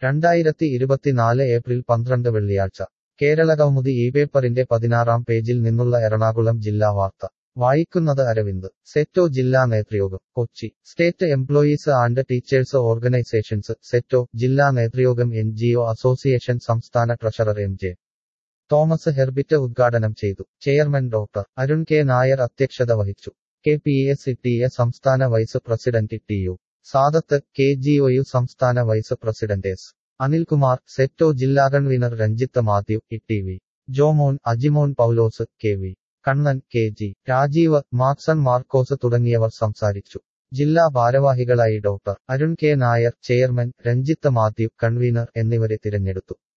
രണ്ടായിരത്തി ഇരുപത്തിനാല് ഏപ്രിൽ പന്ത്രണ്ട് വെള്ളിയാഴ്ച കേരളകൗമുദി ഈ പേപ്പറിന്റെ പതിനാറാം പേജിൽ നിന്നുള്ള എറണാകുളം ജില്ലാ വാർത്ത വായിക്കുന്നത് അരവിന്ദ് സെറ്റോ ജില്ലാ നേതൃയോഗം Kochi state employees and teachers organisations SETO ജില്ലാ നേതൃയോഗം എൻ അസോസിയേഷൻ സംസ്ഥാന treasurer M J Thomas Herbit ഉദ്ഘാടനം ചെയ്തു chairman doctor Arun K Nair അധ്യക്ഷത വഹിച്ചു K P S T A സംസ്ഥാന vice president T U Sadath K G O U സംസ്ഥാന vice president S Anilkumar SETO ജില്ലാ convener Ranjith Mathew E T V Jomon Ajimon Paulose K V Kannan K G Rajeev Maxon Markose തുടങ്ങിയവർ സംസാരിച്ചു ജില്ലാ ഭാരവാഹികളായി doctor Arun K Nair chairman Ranjith Mathew convener എന്നിവരെ തിരഞ്ഞെടുത്തു